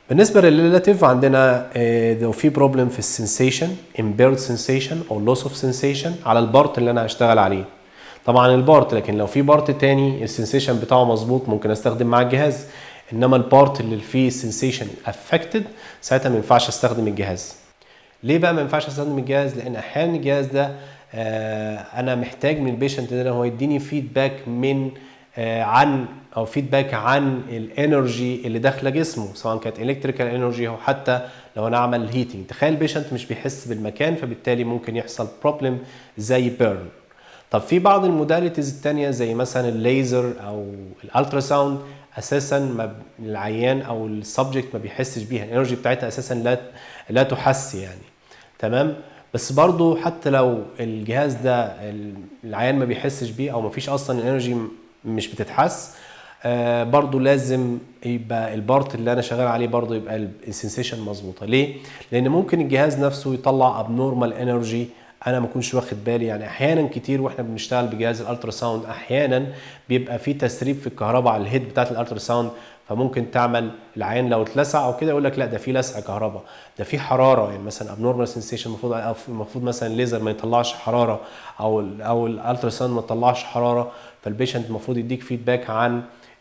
بالنسبه للريلاتيف عندنا آه، لو في بروبلم في السنسيشن impaired سنسيشن او loss اوف سنسيشن على البارت اللي انا هشتغل عليه طبعا البارت لكن لو في بارت تاني السنسيشن بتاعه مظبوط ممكن استخدم مع الجهاز انما البارت اللي فيه سنسيشن افكتد ساعتها ما ينفعش استخدم الجهاز ليه بقى ما ينفعش استخدم الجهاز لان احيانا الجهاز ده آه، انا محتاج من البيشنت ده إن هو يديني فيدباك من آه، عن او فيدباك عن الانرجي اللي داخله جسمه سواء كانت الكتريكال انرجي او حتى لو انا اعمل هيتنج تخيل البيشنت مش بيحس بالمكان فبالتالي ممكن يحصل بروبلم زي بيرن طب في بعض الموداليتيز التانية زي مثلا الليزر او الالترا ساوند اساسا ما العيان او السبجكت ما بيحسش بيها الانرجي بتاعتها اساسا لا لا تحس يعني تمام بس برضو حتى لو الجهاز ده العيان ما بيحسش بيه او ما فيش اصلا الانرجي مش بتتحس آه برضو لازم يبقى البارت اللي انا شغال عليه برضو يبقى السنسيشن مظبوطه ليه لان ممكن الجهاز نفسه يطلع ابنورمال انرجي انا ما اكونش واخد بالي يعني احيانا كتير واحنا بنشتغل بجهاز الالترا ساوند احيانا بيبقى في تسريب في الكهرباء على الهيد بتاعت الالترا ساوند فممكن تعمل العين لو اتلسع او كده يقول لك لا ده في لسع كهرباء ده في حراره يعني مثلا ابنورمال سنسيشن المفروض أو المفروض مثلا الليزر ما يطلعش حراره او ال او الالترا ساوند ما تطلعش حراره فالبيشنت المفروض يديك فيدباك عن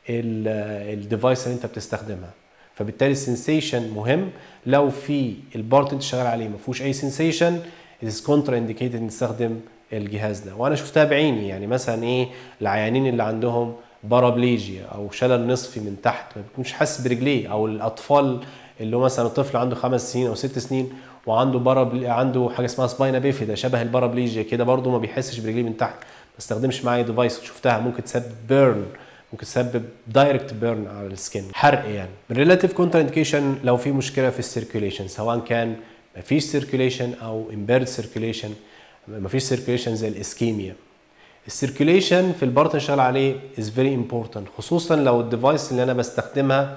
الديفايس اللي انت بتستخدمها فبالتالي السنسيشن مهم لو في البارت انت شغال عليه ما فيهوش اي سنسيشن it is contraindicated نستخدم الجهاز ده وانا شفتها بعيني يعني مثلا ايه العيانين اللي عندهم بارابليجيا او شلل نصفي من تحت ما بيكونش حاسس برجليه او الاطفال اللي هو مثلا الطفل عنده خمس سنين او ست سنين وعنده بارابلي عنده حاجه اسمها سباينا بيفيدا شبه البارابليجيا كده برده ما بيحسش برجليه من تحت ما استخدمش معايا ديفايس شفتها ممكن تسبب بيرن ممكن تسبب دايركت بيرن على السكين حرق يعني الريلاتيف كونتر انديكيشن لو في مشكله في السيركيوليشن سواء كان مفيش سيركيوليشن او امبيرد سيركيوليشن مفيش سيركيوليشن زي الاسكيميا السيركيوليشن في البارت اللي شغال عليه از فيري امبورتنت خصوصا لو الديفايس اللي انا بستخدمها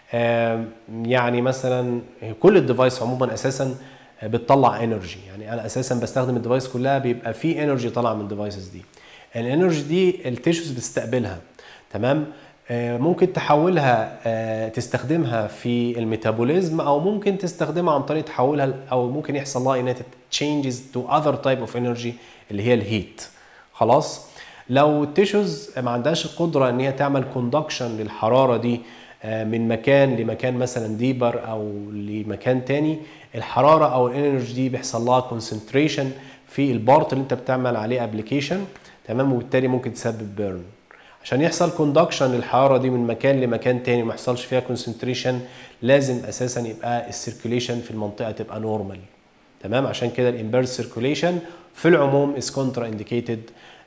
يعني مثلا كل الديفايس عموما اساسا بتطلع انرجي يعني انا اساسا بستخدم الديفايس كلها بيبقى في انرجي طالعه من الديفايسز دي الانرجي دي التيشوز بتستقبلها تمام ممكن تحولها تستخدمها في الميتابوليزم او ممكن تستخدمها عن طريق تحولها او ممكن يحصل لها انها تشينجز تو اذر تايب اوف انرجي اللي هي الهيت خلاص لو التيشوز ما عندهاش القدره ان هي تعمل كوندكشن للحراره دي من مكان لمكان مثلا ديبر او لمكان تاني الحراره او الانرجي دي بيحصل لها كونسنتريشن في البارت اللي انت بتعمل عليه ابلكيشن تمام وبالتالي ممكن تسبب بيرن عشان يحصل كوندكشن للحراره دي من مكان لمكان تاني وما يحصلش فيها كونسنتريشن لازم اساسا يبقى السيركيوليشن في المنطقه تبقى نورمال تمام عشان كده الامبيرد سيركيوليشن في العموم از كونترا انديكيتد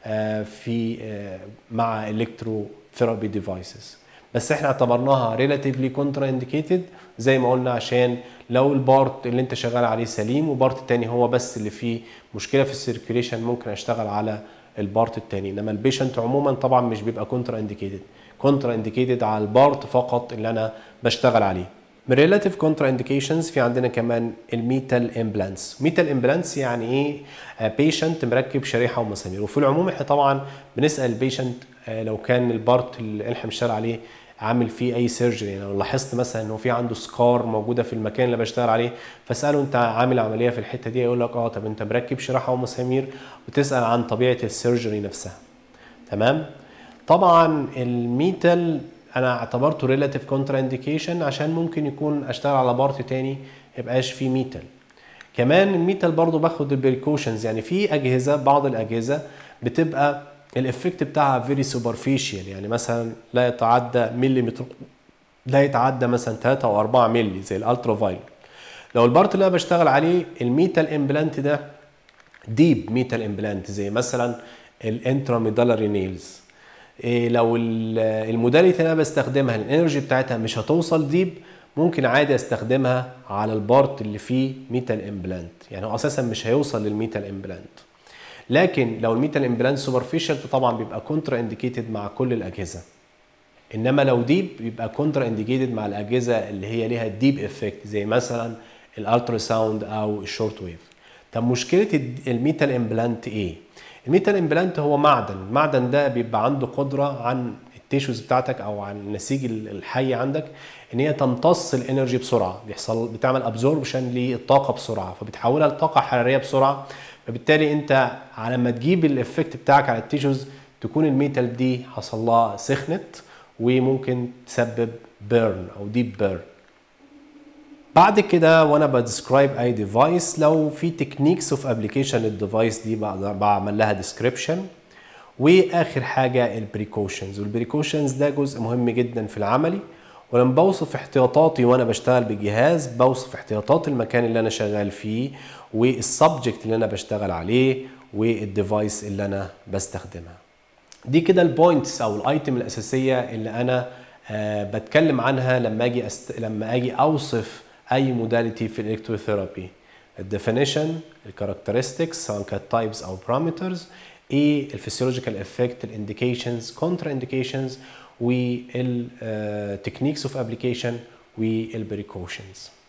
في uh, مع الكترو ثيرابي ديفايسز بس احنا اعتبرناها ريلاتيفلي كونترا انديكيتد زي ما قلنا عشان لو البارت اللي انت شغال عليه سليم وبارت تاني هو بس اللي فيه مشكله في السيركيوليشن ممكن اشتغل على البارت التاني انما البيشنت عموما طبعا مش بيبقى كونترا انديكيتد كونترا انديكيتد على البارت فقط اللي انا بشتغل عليه من ريلاتيف كونترا انديكيشنز في عندنا كمان الميتال امبلانتس ميتال امبلانتس يعني ايه بيشنت مركب شريحه ومسامير وفي العموم احنا طبعا بنسال البيشنت لو كان البارت اللي احنا بنشتغل عليه عامل فيه اي سيرجري يعني لو لاحظت مثلا انه في عنده سكار موجوده في المكان اللي بشتغل عليه فاساله انت عامل عمليه في الحته دي يقول لك اه طب انت مركب شراحه ومسامير وتسال عن طبيعه السيرجري نفسها تمام طبعا الميتال انا اعتبرته ريلاتيف كونترا انديكيشن عشان ممكن يكون اشتغل على بارت تاني يبقاش فيه ميتال كمان الميتال برضو باخد البريكوشنز يعني في اجهزه بعض الاجهزه بتبقى الافكت بتاعها فيري سوبرفيشال يعني مثلا لا يتعدى مليمتر لا يتعدى مثلا 3 او 4 مللي زي الالترا فايلوت لو البارت اللي انا بشتغل عليه الميتال امبلانت ده ديب ميتال امبلانت زي مثلا الانتراميدالاري نيلز إيه لو الموداليتي اللي انا بستخدمها الانرجي بتاعتها مش هتوصل ديب ممكن عادي استخدمها على البارت اللي فيه ميتال امبلانت يعني هو اساسا مش هيوصل للميتال امبلانت لكن لو الميتال امبلانت سوبرفيشال فطبعا بيبقى كونترا انديكيتد مع كل الاجهزه انما لو ديب بيبقى كونترا انديكيتد مع الاجهزه اللي هي ليها ديب افكت زي مثلا الالترا ساوند او الشورت ويف طب مشكله الميتال امبلانت ايه الميتال امبلانت هو معدن المعدن ده بيبقى عنده قدره عن التيشوز بتاعتك او على النسيج الحي عندك ان هي تمتص الانرجي بسرعه بيحصل بتعمل ابزوربشن للطاقه بسرعه فبتحولها لطاقه حراريه بسرعه فبالتالي انت على ما تجيب الافكت بتاعك على التيشوز تكون الميتال دي حصل لها سخنت وممكن تسبب بيرن او ديب بيرن بعد كده وانا بديسكرايب اي ديفايس لو في تكنيكس اوف ابلكيشن للديفايس دي بعمل لها ديسكريبشن واخر حاجه البريكوشنز والبريكوشنز ده جزء مهم جدا في العملي ولما بوصف احتياطاتي وانا بشتغل بجهاز بوصف احتياطات المكان اللي انا شغال فيه والسبجكت اللي انا بشتغل عليه والديفايس اللي انا بستخدمها دي كده البوينتس او الايتم الاساسيه اللي انا آه بتكلم عنها لما اجي أست... لما اجي اوصف اي موداليتي في الالكتروثيرابي الديفينيشن الكاركترستكس سواء كانت تايبس او بارامترز ايه الفسيولوجيكال افكت الانديكيشنز كونترا انديكيشنز والتكنيكس اوف ابلكيشن والبريكوشنز